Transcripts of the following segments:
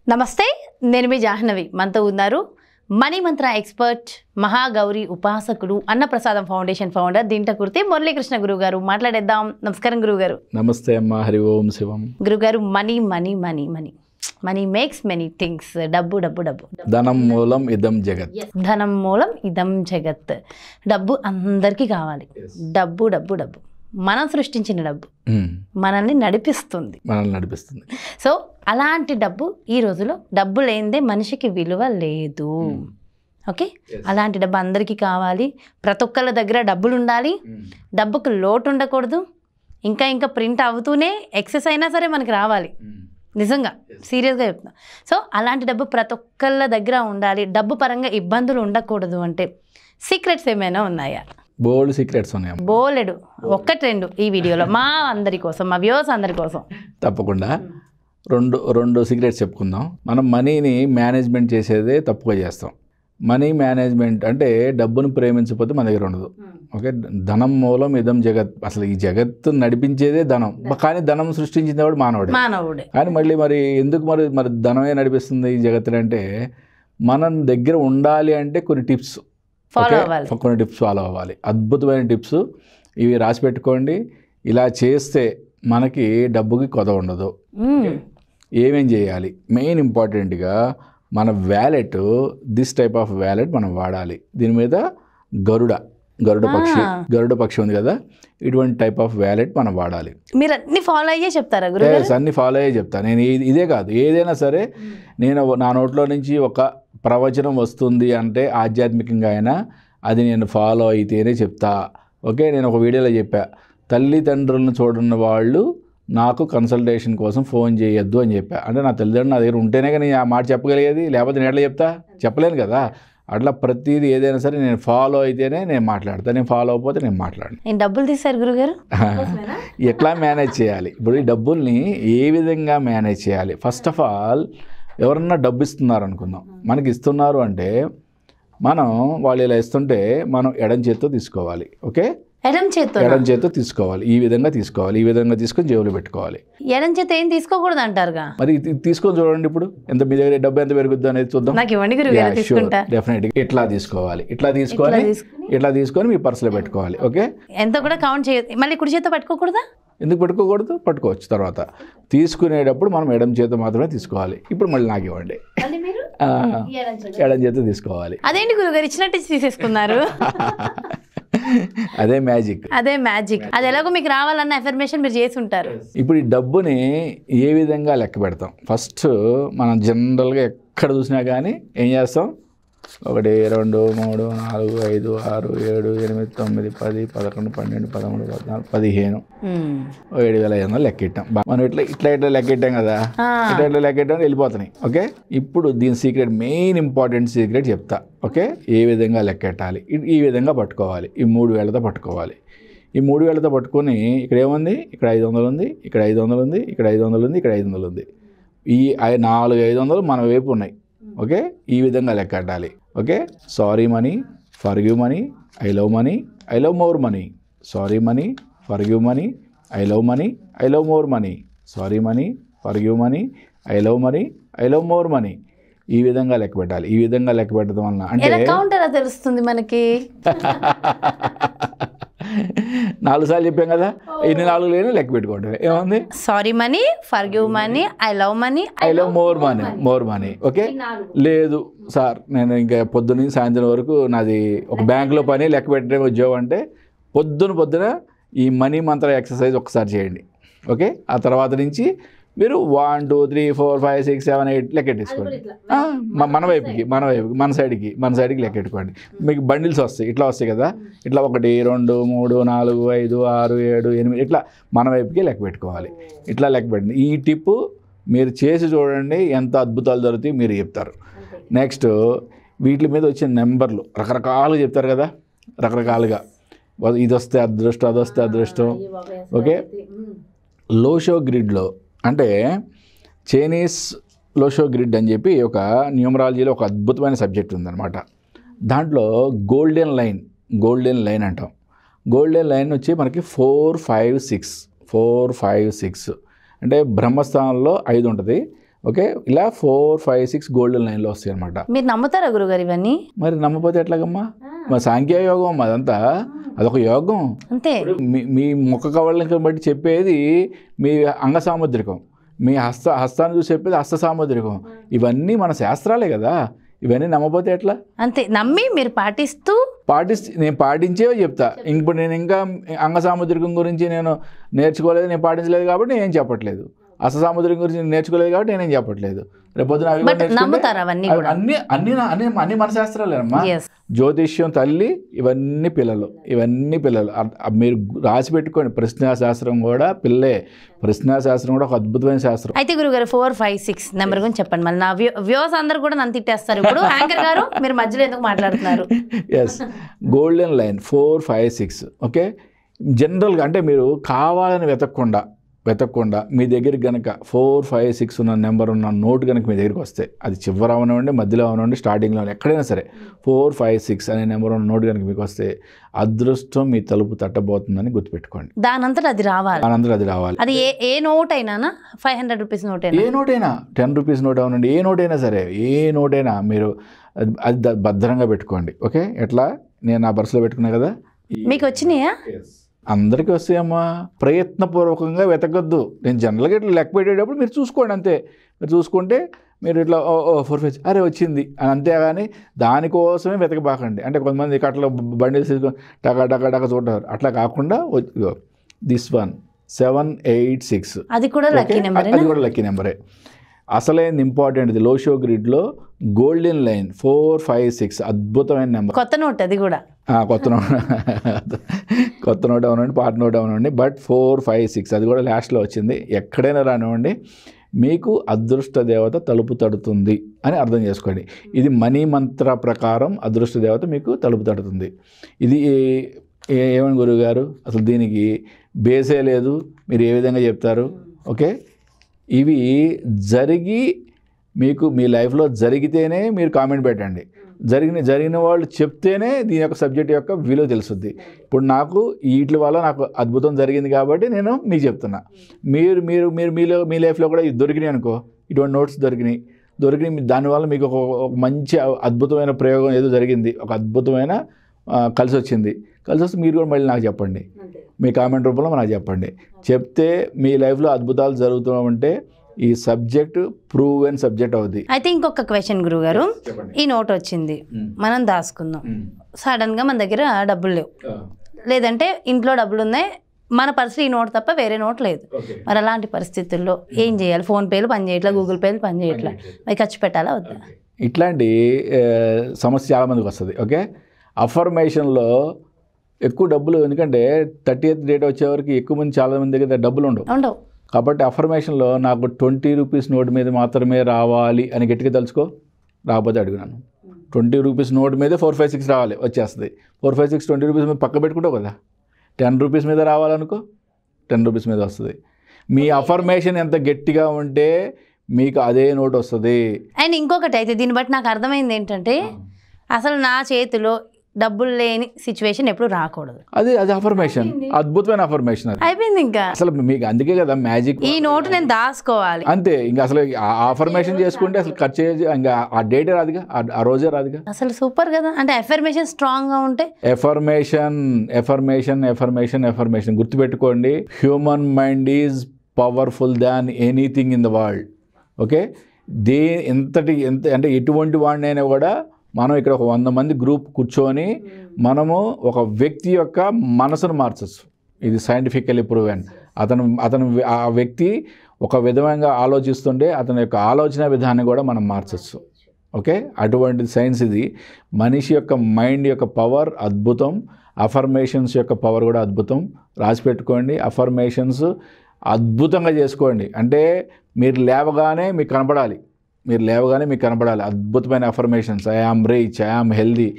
నమస్తే నేను మీ జాహ్నవి మనతో ఉన్నారు మనీ మంత్ర ఎక్స్పర్ట్ మహాగౌరి ఉపాసకుడు అన్నప్రసాదం ఫౌండేషన్ ఫౌండర్ దీంటకుర్తి మురళీకృష్ణ గురువు గారు మాట్లాడేద్దాం నమస్కారం గురువు గారు నమస్తే అమ్మ హరి ఓం శివం గురుగారు money money money money money makes many things డబ్బు డబ్బు డబ్బు ధనం మూలం ఇదం జగత్ ధనం మూలం ఇదం జగత్ డబ్బు అందరికీ కావాలి డబ్బు డబ్బు డబ్బు మనం సృష్టించిన డబ్బు ఉమ్, మనల్ని నడిపిస్తుంది మనల్ని నడిపిస్తుంది సో అలాంటి డబ్బు ఈ రోజులో డబ్బు లేనిదే మనిషికి విలువ లేదు ఓకే అలాంటి డబ్బు అందరికీ కావాలి ప్రతి ఒక్కళ్ళ దగ్గర డబ్బులు ఉండాలి డబ్బుకు లోటు ఉండకూడదు ఇంకా ఇంకా ప్రింట్ అవుతూనే ఎక్సెస్ అయినా సరే మనకి రావాలి నిజంగా సీరియస్గా చెప్తున్నా సో అలాంటి డబ్బు ప్రతి ఒక్కళ్ళ దగ్గర ఉండాలి డబ్బు పరంగా ఇబ్బందులు ఉండకూడదు అంటే సీక్రెట్స్ ఏమైనా ఉన్నాయా బోల్డ్ సీక్రెట్స్ ఉన్నాయమ్మ బోలెడు ఒక్కటి రెండు ఈ వీడియోలో మా అందరి కోసం మా వ్యూవర్స్ అందరి కోసం తప్పకుండా రెండు రెండు సీక్రెట్స్ చెప్పుకుందాం మనం మనీని మేనేజ్మెంట్ చేసేదే తప్పుగా చేస్తాం మనీ మేనేజ్మెంట్ అంటే డబ్బును ప్రేమించకపోతే మన దగ్గర ఉండదు ఓకే ధనం మూలం ఇదం జగత్ అసలు ఈ జగత్తు నడిపించేదే ధనం కానీ ధనం సృష్టించింది కూడా మానవుడే మానవుడే కానీ మళ్ళీ మరి ఎందుకు మరి మరి ధనమే నడిపిస్తుంది ఈ జగత్తులో అంటే మనం దగ్గర ఉండాలి అంటే కొన్ని టిప్స్ ఫాలో ఓకే? అవ్వాలి కొన్ని టిప్స్ ఫాలో అవ్వాలి అద్భుతమైన టిప్స్ ఇవి రాసి పెట్టుకోండి ఇలా చేస్తే మనకి డబ్బుకి కొద ఉండదు మ్మ్. ఏమేం చేయాలి మెయిన్ ఇంపార్టెంట్గా మన wallet this type of wallet మనం వాడాలి దీని మీద గరుడ గరుడ పక్షి ఆ. గరుడ పక్షి ఉంది కదా ఇటువంటి టైప్ ఆఫ్ వ్యాలెట్ మనం వాడాలి మీరు అన్ని ఫాలో అయ్యే చెప్తారా గురుగారు Yes, అన్ని ఫాలో అయ్యే చెప్తాను నేను ఇది- ఇదే కాదు ఏదైనా సరే నేను నా నోట్లో నుంచి ఒక ప్రవచనం వస్తుంది అంటే ఆధ్యాత్మికంగా అయినా అది నేను ఫాలో అయితేనే చెప్తా ఓకే నేను ఒక వీడియోలో చెప్పా తల్లిదండ్రులను చూడని వాళ్ళు నాకు కన్సల్టేషన్ కోసం ఫోన్ చేయొద్దు అని చెప్పా అంటే నా తల్లిదండ్రులు నా దగ్గర ఉంటేనే కానీ ఆ మాట చెప్పగలిగేది లేకపోతే నేను ఎట్లా చెప్తా చెప్పలేను కదా అట్లా ప్రతిదీ ఏదైనా సరే నేను ఫాలో అయితేనే నేను మాట్లాడతాను నేను ఫాలో అవ్వకపోతే నేను మాట్లాడను నేను డబ్బులు తీశారు గురుగారు ఎట్లా మేనేజ్ చేయాలి ఇప్పుడు ఈ డబ్బుల్ని ఏ విధంగా మేనేజ్ చేయాలి ఫస్ట్ ఆఫ్ ఆల్ ఎవరన్నా డబ్బు ఇస్తున్నారు అనుకుందాం మనకి ఇస్తున్నారు అంటే మనం వాళ్ళు ఇలా ఇస్తుంటే మనం ఎడం చేత్తో తీసుకోవాలి ఓకే ఎడం చేత్తో ఎడం చేత్తో తీసుకోవాలి ఈ విధంగా తీసుకోవాలి ఈ విధంగా తీసుకొని జేబులో పెట్టుకోవాలి ఎడం చేత్తో ఏం తీసుకోకూడదు అంటారుగా మరి ఇది తీసుకొని చూడండి ఇప్పుడు ఎంత మీ దగ్గర డబ్బు ఎంత పెరుగుద్ది అనేది చూద్దాం నాకు ఇవ్వండి గురుగారు తీసుకుంటా డెఫినెట్గా ఇట్లా తీసుకోవాలి ఇట్లా తీసుకొని ఇట్లా తీసుకొని ఇట్లా తీసుకొని మీ పర్సులో పెట్టుకోవాలి ఓకే ఎంత కూడా కౌంట్ చేయదు మళ్ళీ కుడి చేత్తో పట్టుకోకూడదా ఎందుకు పట్టుకోకూడదు పట్టుకోవచ్చు తర్వాత తీసుకునేటప్పుడు మనం ఎడం చేత మాత్రమే తీసుకోవాలి ఇప్పుడు మళ్ళీ నాకు ఇవ్వండి ఆ, ఎడం చేత తీసుకోవాలి అదేంటి గురుగారు ఇచ్చినట్టు తీసేసుకున్నారు అదే మ్యాజిక్ అదే మ్యాజిక్ అది ఎలాగో మీకు రావాలన్న ఎఫర్మేషన్ మీరు చేసి ఉంటారు ఇప్పుడు ఈ డబ్బుని ఏ విధంగా లెక్క పెడతాం ఫస్ట్ మనం జనరల్గా ఎక్కడ చూసినా కానీ ఏం చేస్తాం ఒకటి రెండు మూడు నాలుగు ఐదు ఆరు ఏడు ఎనిమిది తొమ్మిది పది పదకొండు పన్నెండు పదమూడు పద్నాలుగు పదిహేను మ్మ్. ఓ ఏడు వేల ఐదు వందలు లెక్కెట్టాం బా- మనం ఇట్లా ఇట్లా ఇట్లా లెక్కెట్టాం కదా ఆ. ఇట్లా ఇట్లా లెక్కెట్టాం వెళ్ళిపోతున్నాయి ఓకే ఇప్పుడు దీని సీక్రెట్ మెయిన్ ఇంపార్టెంట్ సీక్రెట్ చెప్తా ఓకే ఏ విధంగా లెక్కెట్టాలి ఇ- ఈ విధంగా పట్టుకోవాలి ఈ మూడు వేలతో పట్టుకోవాలి ఈ మూడు వేలతో పట్టుకొని ఇక్కడ ఏముంది ఇక్కడ ఐదు వందలు ఉంది ఇక్కడ ఐదు వందలు ఉంది ఇక్కడ ఐదు వందలు ఉంది ఇక్కడ ఐదు వందలు ఉంది ఈ ఐ- నాలుగు ఐదు వందలు మన వైపు ఉన్నాయి ఓకే ఈ విధంగా లెక్కెట్టాలి okay sorry money for give money I love money I love more money sorry money for give money I love money I love more money sorry money for give money I love money I love more money ఈ విధంగా లెక్క పెట్టాలి ఈ విధంగా లెక్క పెట్టడం వలన అంటే ఎలా కౌంట్ ఎలా తెలుస్తుంది మనకి నాలుగు సార్లు చెప్పాం కదా ఇన్ని నాలుగు లేని లెక్క పెట్టుకోవటం ఏముంది sorry money for give money I love money I love more money more money okay లేదు సార్ నేను ఇంకా పొద్దున్న నుంచి సాయంత్రం వరకు నాది ఒక బ్యాంకులో పని లెక్క పెట్టడం ఉద్యోగం అంటే పొద్దున పొద్దున ఈ మనీ మంత్ర ఎక్సర్సైజ్ ఒకసారి చేయండి ఓకే ఆ తర్వాత నుంచి మీరు one two three four five six seven eight లెక్కెట్టేసుకోండి ఆ, మ- మన వైపుకి మన వైపుకి మన సైడ్కి మన సైడ్కి లెక్కెట్టుకోండి మీకు బండిల్స్ వస్తాయి ఇట్లా వస్తాయి కదా ఇట్లా ఒకటి రెండు మూడు నాలుగు ఐదు ఆరు ఏడు ఎనిమిది ఇట్లా మన వైపుకి లెక్క పెట్టుకోవాలి ఇట్లా లెక్క పెట్టండి ఈ టిప్పు మీరు చేసి చూడండి ఎంత అద్భుతాలు జరుగుతాయి మీరు చెప్తారు నెక్స్ట్ వీటి మీద వచ్చిన నెంబర్లు రకరకాలుగా చెప్తారు కదా రకరకాలుగా వా- ఇది వస్తే అదృష్టం అది వస్తే అదృష్టం ఓకే లోషో గ్రిడ్లో అంటే చైనీస్ లోషో గ్రిడ్ అని చెప్పి ఒక న్యూమరాలజీలో ఒక అద్భుతమైన సబ్జెక్ట్ ఉందన్నమాట దాంట్లో గోల్డెన్ లైన్ గోల్డెన్ లైన్ అంటాం గోల్డెన్ లైన్ వచ్చి మనకి four five six four five six అంటే బ్రహ్మస్థానంలో ఐదు ఉంటుంది ఓకే ఇలా ఫోర్ ఫైవ్ సిక్స్ గోల్డెన్ లైన్లో వస్తాయి అనమాట మీరు నమ్ముతారా గురుగారు ఇవన్నీ మరి నమ్మపోతే ఎట్లాగమ్మా మా సాంఖ్య యోగం అమ్మా అదంతా అదొక యోగం అంతే మీ మీ ముఖ కవళికను బట్టి చెప్పేది మీ అంగ సాముద్రికం మీ హస్త హస్తాన్ని చూసి చెప్పేది హస్త సాముద్రికం ఇవన్నీ మన శాస్త్రాలే కదా ఇవన్నీ నమ్మపోతే ఎట్లా అంతే నమ్మి మీరు పాటిస్తూ పాటిస్ నేను పాటించేవే చెప్తా ఇప్పుడు నేను ఇంకా అంగ సాముద్రికం గురించి నేను నేర్చుకోలేదు నేను పాటించలేదు కాబట్టి నేను ఏం చెప్పట్లేదు హస్త సాముద్రికం గురించి నేను నేర్చుకోలేదు కాబట్టి నేనేం చెప్పట్లేదు రేపొద్దున అవి కూడా బట్ నేర్చుకుంటే నమ్ముతారు అవన్నీ అవి కూడా అన్ని అన్ని నా- అన్ని అన్ని మన శాస్త్రాలేనమ్మా ఎస్ జ్యోతిష్యం తల్లి ఇవన్నీ పిల్లలు ఇవన్నీ పిల్లలు అ- అ- మీరు రాసి పెట్టుకోండి ప్రశ్నాశాస్త్రం కూడా పిల్లే ప్రశ్నాశాస్త్రం కూడా ఒక అద్భుతమైన శాస్త్రం అయితే గురుగారు ఫోర్ ఫైవ్ సిక్స్ నెంబర్ గురించి చెప్పండి మళ్ళీ నా వ్యూ వ్యూస్ అందరు కూడా నన్ను తిట్టేస్తారు ఇప్పుడు యాంకర్ గారు మీరు మధ్యలో ఎందుకు మాట్లాడుతున్నారు yes golden line four five six okay జనరల్గా అంటే మీరు కావాలని వెతకకుండా వెతకకుండా మీ దగ్గరికి కనుక ఫోర్ ఫైవ్ సిక్స్ ఉన్న నెంబర్ ఉన్న నోట్ కనుక మీ దగ్గరికి వస్తే అది చివర అవనివ్వండి మధ్యలో అవనివ్వండి స్టార్టింగ్లో అవనివ్వండి, ఎక్కడైనా సరే ఫోర్ ఫైవ్ సిక్స్ అనే నెంబర్ ఉన్న నోట్ కనుక మీకు వస్తే అదృష్టం మీ తలుపు తట్టబోతుందని గుర్తుపెట్టుకోండి దానంతటా అది రావాలి అనంతరం అది రావాలి అది ఏ ఏ నోట్ అయినా ఫైవ్ హండ్రెడ్ రూపీస్ నోట్ అయినా ఏ నోట్ అయినా టెన్ రూపీస్ నోట్ అవనండి ఏ నోట్ అయినా సరే ఏ నోట్ అయినా మీరు అది అది ద- భద్రంగా పెట్టుకోండి ఓకే ఎట్లా నేను నా పర్సులో పెట్టుకున్నా కదా మీకు వచ్చినాయా అందరికీ వస్తాయమ్మా ప్రయత్నపూర్వకంగా వెతకద్దు నేను జనరల్గా ఇట్లా లెక్క పెట్టేటప్పుడు మీరు చూసుకోండి అంతే మీరు చూసుకుంటే మీరు ఇట్లా ఓ ఓ ఫోర్ ఫైవ్ అరే వచ్చింది అని అంతేగాని దానికోసమే వెతకబాకండి అంటే కొంతమంది అట్లా బండి తీసుకొని టకా టకా టకా చూడతారు అట్లా కాకుండా this one seven eight six అది కూడా లక్కీ ఓకే? నెంబర్ అది కూడా లక్కీ నెంబరే అసలైంది ఇంపార్టెంట్ది లో షో గ్రిడ్లో golden line four five six అద్భుతమైన నెంబర్ కొత్త నోట్ అది కూడా కొత్త నోట్ కొత్త నోట్ అవనండి పాత నోట్ అవనండి బట్ ఫోర్ ఫైవ్ సిక్స్ అది కూడా లాస్ట్లో వచ్చింది ఎక్కడైనా రానివ్వండి మీకు అదృష్ట దేవత తలుపు తడుతుంది అని అర్థం చేసుకోండి ఇది మనీ మంత్ర ప్రకారం అదృష్ట దేవత మీకు తలుపు తడుతుంది ఇది ఏ- ఏ- ఏమని గురువు గారు అసలు దీనికి బేసే లేదు మీరు ఏ విధంగా చెప్తారు ఓకే ఇవి జరిగి మీకు మీ లైఫ్లో జరిగితేనే మీరు కామెంట్ పెట్టండి జరిగిన జరిగిన వాళ్ళు చెప్తేనే దీని యొక్క సబ్జెక్ట్ యొక్క విలువ తెలుస్తుంది ఇప్పుడు నాకు వీటి వల్ల నాకు అద్భుతం జరిగింది కాబట్టి నేను మీకు చెప్తున్నా మీరు మీరు మీరు మీలో మీ లైఫ్లో కూడా ఇది దొరికినాయి అనుకో ఇటువంటి నోట్స్ దొరికినాయి దొరికినాయి మీ- దానివల్ల మీకు ఒక ఒక మంచి అద్భుతమైన ప్రయోగం ఏదో జరిగింది ఒక అద్భుతమైన ఆ, కలిసి వచ్చింది కలిసి వస్తే మీరు కూడా మళ్ళీ నాకు చెప్పండి మీ కామెంట్ రూపంలో నాకు చెప్పండి చెప్తే మీ లైఫ్లో అద్భుతాలు జరుగుతున్నామంటే ఈ సబ్జెక్ట్ ప్రూవెన్ సబ్జెక్ట్ అవుద్ది అయితే ఇంకొక క్వశ్చన్ గురువు గారు చెప్పండి ఈ నోట్ వచ్చింది మనం దాచుకుందాం సడన్ గా మన దగ్గర డబ్బులు లేవు లేదంటే ఇంట్లో డబ్బులు ఉన్నాయి మన పర్సులో ఈ నోట్ తప్ప వేరే నోట్ లేదు ఓకే మరి అలాంటి పరిస్థితుల్లో ఏం చేయాలి ఫోన్ పేలు పని చేయట్లా గూగుల్ పేలు పని చేయట్లా అవి ఖర్చు పెట్టాలా వద్దా ఇట్లాంటి ఆ, సమస్య చాలామందికి వస్తుంది ఓకే అఫర్మేషన్లో ఎక్కువ డబ్బులు ఎందుకంటే థర్టీ ఎయిత్ డేట్ వచ్చేవరకు ఎక్కువ మంది చాలా మంది దగ్గర డబ్బులు ఉండవు ఉండవు కాబట్టి అఫర్మేషన్లో నాకు ట్వంటీ రూపీస్ నోట్ మీద మాత్రమే రావాలి అని గట్టిగా తలుచుకో రాకపోతే అడిగినాను ట్వంటీ రూపీస్ నోట్ మీదే ఫోర్ ఫైవ్ సిక్స్ రావాలి వచ్చేస్తుంది four five six twenty rupees మీద పక్క పెట్టుకుంటావు కదా టెన్ రూపీస్ మీద రావాలనుకో టెన్ రూపీస్ మీద వస్తుంది మీ అఫర్మేషన్ ఎంత గట్టిగా ఉంటే మీకు అదే నోట్ వస్తుంది అండ్ ఇంకొకటి అయితే దీన్ని బట్టి నాకు అర్థమైంది ఏంటంటే అసలు నా చేతిలో డబ్బులు లేని సిచ్యువేషన్ ఎప్పుడు రాకూడదు అది అది అఫర్మేషన్ అద్భుతమైన అఫర్మేషన్ అది అయిపోయింది ఇంకా అసలు మీకు అందుకే కదా మ్యాజిక్ ఈ నోటు నేను దాచుకోవాలి అంతే ఇంకా అసలు ఆ అఫర్మేషన్ చేసుకుంటే అసలు ఖర్చు చేసి ఇంకా ఆ డేటే రాదుగా ఆ- ఆ రోజే రాదుగా అసలు సూపర్ కదా అంటే ఎఫర్మేషన్ స్ట్రాంగ్ గా ఉంటే ఎఫర్మేషన్ ఎఫర్మేషన్ ఎఫర్మేషన్ ఎఫర్మేషన్ గుర్తుపెట్టుకోండి human mind is powerful than anything in the world okay దే ఎంతటి ఎంత అంటే ఎటువంటి వాడినైనా కూడా మనం ఇక్కడ ఒక వంద మంది గ్రూప్ కూర్చొని మనము ఒక వ్యక్తి యొక్క మనసును మార్చచ్చు ఇది సైంటిఫికల్లీ ప్రూవెన్ అతను అతను ఆ వ్యక్తి ఒక విధంగా ఆలోచిస్తుంటే అతని యొక్క ఆలోచన విధాన్ని కూడా మనం మార్చచ్చు ఓకే అటువంటి సైన్స్ ఇది మనిషి యొక్క మైండ్ యొక్క పవర్ అద్భుతం అఫర్మేషన్స్ యొక్క పవర్ కూడా అద్భుతం రాసి పెట్టుకోండి అఫర్మేషన్స్ అద్భుతంగా చేసుకోండి అంటే మీరు లేవగానే మీకు కనపడాలి మీరు లేవగానే మీకు కనపడాలి అద్భుతమైన affirmations I am rich I am healthy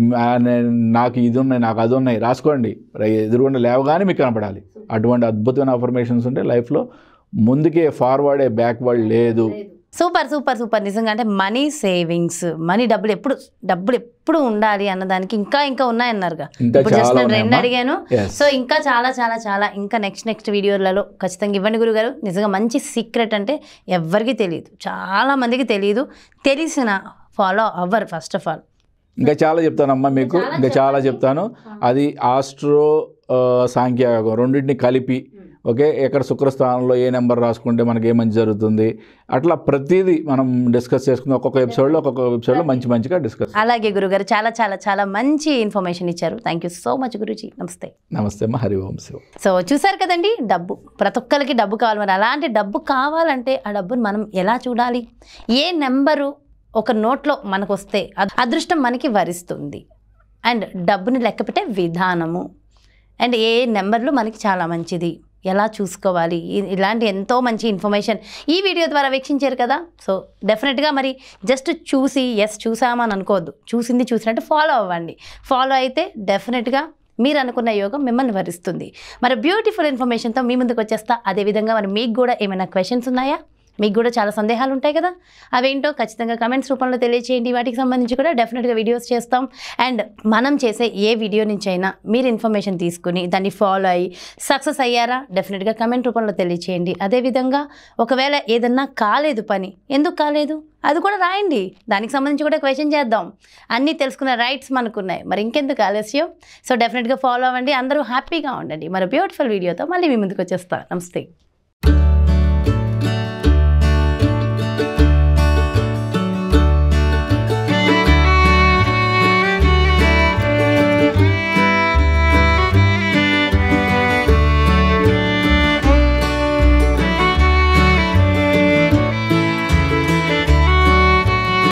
నాకు ఇది ఉన్నాయి నాకు అది ఉన్నాయి రాసుకోండి ఎదురుగుండా లేవగానే మీకు కనపడాలి అటువంటి అద్భుతమైన అఫర్మేషన్స్ ఉంటే లైఫ్లో ముందుకే ఫార్వర్డే బ్యాక్వర్డ్ లేదు సూపర్ సూపర్ సూపర్ నిజంగా అంటే మనీ సేవింగ్స్ మనీ డబ్బులు ఎప్పుడు డబ్బులు ఎప్పుడు ఉండాలి అన్నదానికి ఇంకా ఇంకా ఉన్నాయన్నారుగా ఇంకా ఇప్పుడు జస్ట్ చాలా నేను రెండు ఉన్నాయమ్మా. అడిగాను Yes. సో ఇంకా చాలా చాలా చాలా ఇంకా నెక్స్ట్ నెక్స్ట్ వీడియోలలో ఖచ్చితంగా ఇవ్వండి గురుగారు నిజంగా మంచి సీక్రెట్ అంటే ఎవ్వరికీ తెలియదు చాలా మందికి తెలియదు తెలిసిన ఫాలో అవ్వరు ఫస్ట్ ఆఫ్ ఆల్ ఇంకా చాలా చెప్తానమ్మా మీకు ఇంకా చాలా చెప్తాను అది ఆస్ట్రో ఆ, సాంఖ్యయోగం రెండింటిని కలిపి ఓకే ఎక్కడ శుక్రస్థానంలో ఏ నెంబర్ రాసుకుంటే మనకి ఏ మంచి జరుగుతుంది అట్లా ప్రతిదీ మనం డిస్కస్ చేసుకుని ఒక్కొక్క ఎపిసోడ్లో ఒక్కొక్క ఎపిసోడ్లో మంచి మంచిగా డిస్కస్ అలాగే గురుగారు చాలా చాలా చాలా మంచి ఇన్ఫర్మేషన్ ఇచ్చారు థ్యాంక్ యూ సో మచ్ గురుజీ నమస్తే నమస్తే అమ్మ హరి ఓం శివ సో చూసారు కదండి డబ్బు ప్రతి ఒక్కరికి డబ్బు కావాలి మరి అలాంటి డబ్బు కావాలంటే ఆ డబ్బును మనం ఎలా చూడాలి ఏ నెంబరు ఒక నోట్లో మనకు వస్తే అద్- అదృష్టం మనకి వరిస్తుంది అండ్ డబ్బుని లెక్కపెట్టే విధానము అండ్ ఏ నెంబర్లు మనకి చాలా మంచిది ఎలా చూసుకోవాలి ఇ- ఇలాంటి ఎంతో మంచి ఇన్ఫర్మేషన్ ఈ వీడియో ద్వారా వీక్షించారు కదా సో డెఫినెట్గా మరి జస్ట్ చూసి ఎస్ చూసామని అనుకోవద్దు చూసింది చూసినట్టు ఫాలో అవ్వండి ఫాలో అయితే డెఫినెట్గా మీరు అనుకున్న యోగం మిమ్మల్ని వరిస్తుంది మరి బ్యూటిఫుల్ ఇన్ఫర్మేషన్తో మీ ముందుకు వచ్చేస్తా అదేవిధంగా మరి మీకు కూడా ఏమైనా క్వశ్చన్స్ ఉన్నాయా మీకు కూడా చాలా సందేహాలు ఉంటాయి కదా అవేంటో ఖచ్చితంగా కమెంట్స్ రూపంలో తెలియచేయండి వాటికి సంబంధించి కూడా డెఫినెట్గా వీడియోస్ చేస్తాం అండ్ మనం చేసే ఏ వీడియో నుంచి అయినా మీరు ఇన్ఫర్మేషన్ తీసుకుని దాన్ని ఫాలో అయ్యి సక్సెస్ అయ్యారా డెఫినెట్గా కమెంట్ రూపంలో తెలియచేయండి అదేవిధంగా ఒకవేళ ఏదన్నా కాలేదు పని ఎందుకు కాలేదు అది కూడా రాయండి దానికి సంబంధించి కూడా క్వశ్చన్ చేద్దాం అన్నీ తెలుసుకున్న రైట్స్ మనకున్నాయి మరి ఇంకెందుకు ఆలస్యం సో డెఫినెట్గా ఫాలో అవ్వండి అందరూ హ్యాపీగా ఉండండి మరి బ్యూటిఫుల్ వీడియోతో మళ్ళీ మీ ముందుకు వచ్చేస్తా నమస్తే